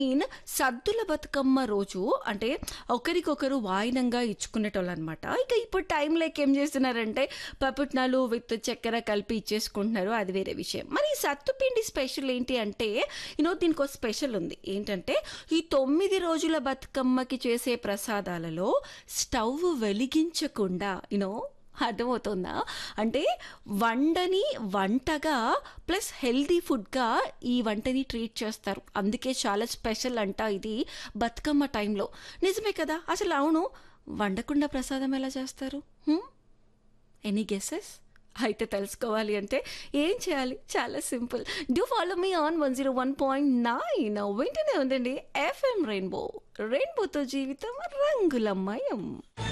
main సద్దుల బతుకమ్మ రోజు అంటే ఒకరికొకరు వాయినంగా ఇచ్చుకునేటోళ్ళు అనమాట ఇక ఇప్పుడు టైం లేక ఏం చేస్తున్నారంటే పపుట్నాలు విత్ చక్కెర కలిపి ఇచ్చేసుకుంటున్నారు అది వేరే విషయం మరి ఈ సత్తుపిండి స్పెషల్ ఏంటి అంటే యూనో దీనికి ఒక స్పెషల్ ఉంది ఏంటంటే ఈ తొమ్మిది రోజుల బతుకమ్మకి చేసే ప్రసాదాలలో స్టవ్ వెలిగించకుండా యూనో అర్థమవుతుందా అంటే వండని వంటగా ప్లస్ హెల్దీ ఫుడ్గా ఈ వంటని ట్రీట్ చేస్తారు అందుకే చాలా స్పెషల్ అంట ఇది బతుకమ్మ టైంలో నిజమే కదా అసలు అవును వండకుండా ప్రసాదం ఎలా చేస్తారు ఎనీ గెసెస్ అయితే తెలుసుకోవాలి అంటే ఏం చేయాలి చాలా simple do follow me on one zero one point nine వెంటనే ఉందండి ఎఫ్ఎం రెయిన్బో రెయిన్బోతో జీవితం రంగులమయం